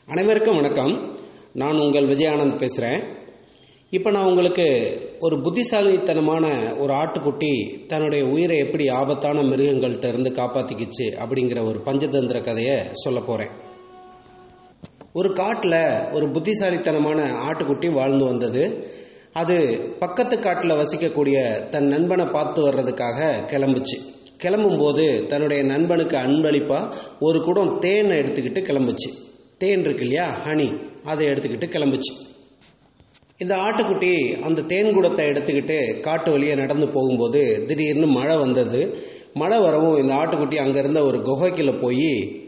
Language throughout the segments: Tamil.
அனைவருக்கும் வணக்கம் நான் உங்கள் விஜயானந்த் பேசுகிறேன் இப்போ நான் உங்களுக்கு ஒரு புத்திசாலித்தனமான ஒரு ஆட்டுக்குட்டி தன்னுடைய உயிரை எப்படி ஆபத்தான மிருகங்கள்கிட்ட இருந்து காப்பாற்றிக்கிச்சு அப்படிங்கிற ஒரு பஞ்சதந்திர கதையை சொல்ல போகிறேன் ஒரு காட்டில் ஒரு புத்திசாலித்தனமான ஆட்டுக்குட்டி வாழ்ந்து வந்தது அது பக்கத்து காட்டில் வசிக்கக்கூடிய தன் நண்பனை பார்த்து வர்றதுக்காக கிளம்புச்சு கிளம்பும்போது தன்னுடைய நண்பனுக்கு அன்பளிப்பாக ஒரு குடம் தேனை எடுத்துக்கிட்டு கிளம்புச்சு தேன் இருக்கு இல்லையா ஹனி அதை எடுத்துக்கிட்டு கிளம்புச்சு இந்த ஆட்டுக்குட்டி அந்த தேன் குடத்தை எடுத்துக்கிட்டு காட்டு வழியே நடந்து போகும்போது திடீர்னு மழை வந்தது மழை வரவும் இந்த ஆட்டுக்குட்டி அங்கே இருந்த ஒரு குகைக்குள்ள போய்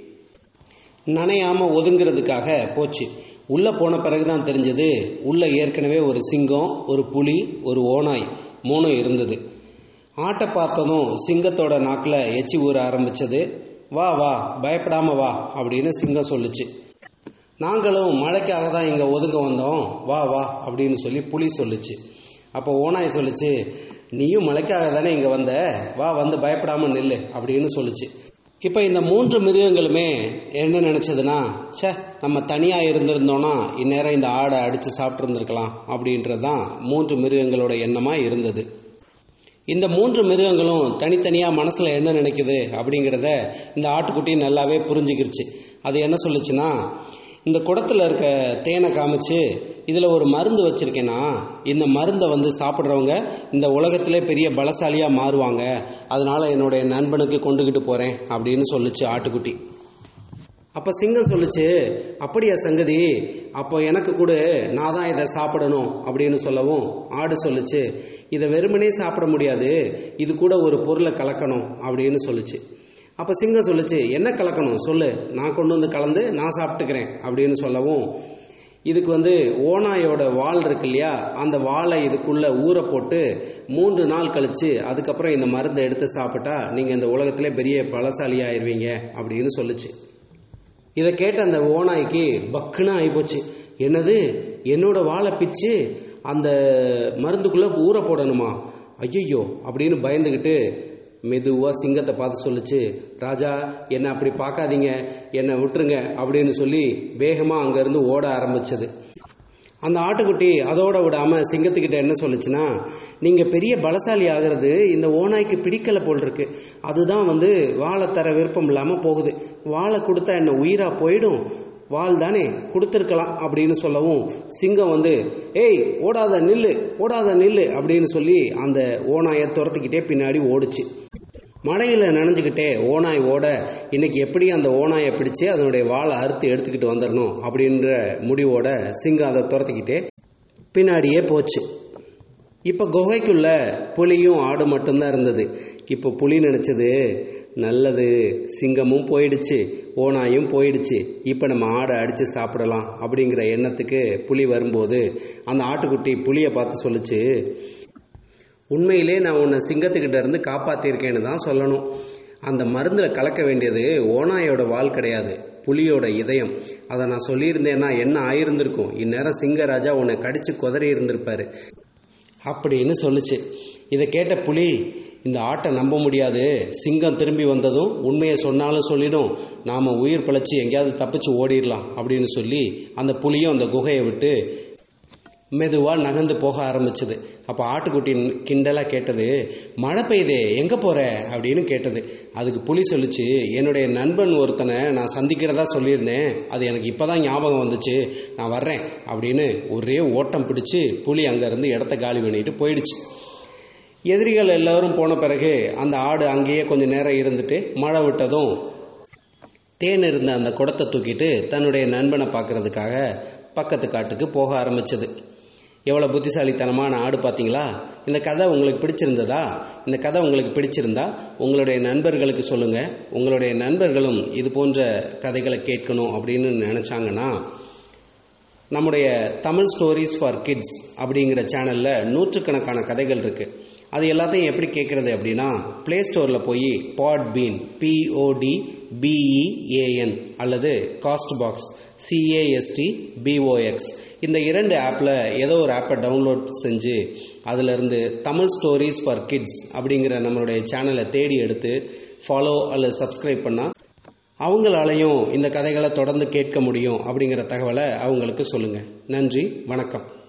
நனையாம ஒதுங்கிறதுக்காக போச்சு உள்ள போன பிறகுதான் தெரிஞ்சது உள்ள ஏற்கனவே ஒரு சிங்கம் ஒரு புலி ஒரு ஓனாய் மூணும் இருந்தது ஆட்டை பார்த்ததும் சிங்கத்தோட நாக்கில் எச்சி ஊற ஆரம்பிச்சது வா வா பயப்படாம வா அப்படின்னு சிங்கம் சொல்லுச்சு நாங்களும் மழைக்காக தான் இங்கே ஒதுங்க வந்தோம் வா வா அப்படின்னு சொல்லி புலி சொல்லுச்சு அப்போ ஓனாய் சொல்லுச்சு நீயும் மழைக்காக தானே இங்கே வந்த வா வந்து பயப்படாம நில்லு அப்படின்னு சொல்லுச்சு இப்போ இந்த மூன்று மிருகங்களுமே என்ன நினச்சதுன்னா ச்சே நம்ம தனியாக இருந்திருந்தோன்னா இந்நேரம் இந்த ஆடை அடித்து சாப்பிட்ருந்துருக்கலாம் அப்படின்றது தான் மூன்று மிருகங்களோட எண்ணமாக இருந்தது இந்த மூன்று மிருகங்களும் தனித்தனியாக மனசில் என்ன நினைக்குது அப்படிங்கிறத இந்த ஆட்டுக்குட்டி நல்லாவே புரிஞ்சுக்கிருச்சு அது என்ன சொல்லுச்சுன்னா இந்த குடத்தில் இருக்க தேனை காமிச்சு இதில் ஒரு மருந்து வச்சுருக்கேன்னா இந்த மருந்தை வந்து சாப்பிட்றவங்க இந்த உலகத்திலே பெரிய பலசாலியாக மாறுவாங்க அதனால் என்னுடைய நண்பனுக்கு கொண்டுக்கிட்டு போகிறேன் அப்படின்னு சொல்லுச்சு ஆட்டுக்குட்டி அப்போ சிங்கம் சொல்லுச்சு அப்படியா சங்கதி அப்போ எனக்கு கூட நான் தான் இதை சாப்பிடணும் அப்படின்னு சொல்லவும் ஆடு சொல்லுச்சு இதை வெறுமனே சாப்பிட முடியாது இது கூட ஒரு பொருளை கலக்கணும் அப்படின்னு சொல்லுச்சு அப்போ சிங்கம் சொல்லுச்சு என்ன கலக்கணும் சொல்லு நான் கொண்டு வந்து கலந்து நான் சாப்பிட்டுக்கிறேன் அப்படின்னு சொல்லவும் இதுக்கு வந்து ஓனாயோட வால் இருக்கு இல்லையா அந்த வாழை இதுக்குள்ள ஊற போட்டு மூன்று நாள் கழிச்சு அதுக்கப்புறம் இந்த மருந்தை எடுத்து சாப்பிட்டா நீங்கள் இந்த உலகத்திலே பெரிய பலசாலி ஆயிருவீங்க அப்படின்னு சொல்லுச்சு இதை கேட்ட அந்த ஓனாய்க்கு பக்குன்னு ஆகிப்போச்சு என்னது என்னோட வாழை பிச்சு அந்த மருந்துக்குள்ளே ஊற போடணுமா ஐயையோ அப்படின்னு பயந்துக்கிட்டு மெதுவாக சிங்கத்தை பார்த்து சொல்லுச்சு ராஜா என்னை அப்படி பார்க்காதீங்க என்னை விட்டுருங்க அப்படின்னு சொல்லி வேகமாக அங்கேருந்து ஓட ஆரம்பிச்சது அந்த ஆட்டுக்குட்டி அதோட விடாம சிங்கத்துக்கிட்ட என்ன சொல்லுச்சுன்னா நீங்க பெரிய பலசாலி ஆகிறது இந்த ஓனாய்க்கு பிடிக்கல போல் இருக்கு அதுதான் வந்து வாழை தர விருப்பம் இல்லாம போகுது வாழை கொடுத்தா என்ன உயிரா போயிடும் வாள் தானே கொடுத்துருக்கலாம் அப்படின்னு சொல்லவும் சிங்கம் வந்து ஏய் ஓடாத நில்லு ஓடாத நில்லு அப்படின்னு சொல்லி அந்த ஓனாயை துரத்திக்கிட்டே பின்னாடி ஓடுச்சு மழையில் நனைஞ்சுக்கிட்டே ஓனாய் ஓட இன்னைக்கு எப்படி அந்த ஓனாயை பிடிச்சு அதனுடைய வாழை அறுத்து எடுத்துக்கிட்டு வந்துடணும் அப்படின்ற முடிவோட சிங்கம் அதை துரத்திக்கிட்டே பின்னாடியே போச்சு இப்போ குகைக்குள்ள புலியும் ஆடு மட்டும்தான் இருந்தது இப்போ புலி நினச்சது நல்லது சிங்கமும் போயிடுச்சு ஓனாயும் போயிடுச்சு இப்போ நம்ம ஆடை அடித்து சாப்பிடலாம் அப்படிங்கிற எண்ணத்துக்கு புலி வரும்போது அந்த ஆட்டுக்குட்டி புலியை பார்த்து சொல்லுச்சு உண்மையிலே நான் உன்னை சிங்கத்துக்கிட்ட இருந்து காப்பாற்றிருக்கேன்னு தான் சொல்லணும் அந்த மருந்தில் கலக்க வேண்டியது ஓனாயோட வால் கிடையாது புலியோட இதயம் அதை நான் சொல்லியிருந்தேன்னா என்ன ஆயிருந்திருக்கும் இந்நேரம் சிங்கராஜா உன்னை கடிச்சு குதறி இருந்திருப்பாரு அப்படின்னு சொல்லுச்சு இதை கேட்ட புலி இந்த ஆட்டை நம்ப முடியாது சிங்கம் திரும்பி வந்ததும் உண்மையை சொன்னாலும் சொல்லிடும் நாம் உயிர் பிழைச்சி எங்கேயாவது தப்பிச்சு ஓடிடலாம் அப்படின்னு சொல்லி அந்த புலியும் அந்த குகையை விட்டு மெதுவாக நகர்ந்து போக ஆரம்பிச்சது அப்போ ஆட்டுக்குட்டி கிண்டலாக கேட்டது மழை பெய்யுதே எங்கே போகிற அப்படின்னு கேட்டது அதுக்கு புலி சொல்லிச்சு என்னுடைய நண்பன் ஒருத்தனை நான் சந்திக்கிறதா சொல்லியிருந்தேன் அது எனக்கு இப்போ தான் ஞாபகம் வந்துச்சு நான் வர்றேன் அப்படின்னு ஒரே ஓட்டம் பிடிச்சி புலி அங்கேருந்து இடத்த காலி பண்ணிட்டு போயிடுச்சு எதிரிகள் எல்லாரும் போன பிறகு அந்த ஆடு அங்கேயே கொஞ்சம் நேரம் இருந்துட்டு மழை விட்டதும் தேன் இருந்த அந்த குடத்தை தூக்கிட்டு தன்னுடைய நண்பனை பார்க்கறதுக்காக பக்கத்து காட்டுக்கு போக ஆரம்பிச்சது எவ்வளோ புத்திசாலித்தனமான ஆடு பார்த்தீங்களா இந்த கதை உங்களுக்கு பிடிச்சிருந்ததா இந்த கதை உங்களுக்கு பிடிச்சிருந்தா உங்களுடைய நண்பர்களுக்கு சொல்லுங்கள் உங்களுடைய நண்பர்களும் இது போன்ற கதைகளை கேட்கணும் அப்படின்னு நினச்சாங்கன்னா நம்முடைய தமிழ் ஸ்டோரிஸ் ஃபார் கிட்ஸ் அப்படிங்கிற சேனலில் நூற்றுக்கணக்கான கதைகள் இருக்குது அது எல்லாத்தையும் எப்படி கேட்குறது அப்படின்னா ப்ளே ஸ்டோரில் போய் பாட் பீன் பிஓடி பிஇஏஎன் அல்லது காஸ்ட் பாக்ஸ் சிஏஎஸ்டி பிஓஎக்ஸ் இந்த இரண்டு ஆப்பில் ஏதோ ஒரு ஆப்பை டவுன்லோட் செஞ்சு அதிலிருந்து தமிழ் ஸ்டோரிஸ் ஃபார் கிட்ஸ் அப்படிங்கிற நம்மளுடைய சேனலை தேடி எடுத்து ஃபாலோ அல்லது சப்ஸ்கிரைப் பண்ணால் அவங்களாலையும் இந்த கதைகளை தொடர்ந்து கேட்க முடியும் அப்படிங்கிற தகவலை அவங்களுக்கு சொல்லுங்கள் நன்றி வணக்கம்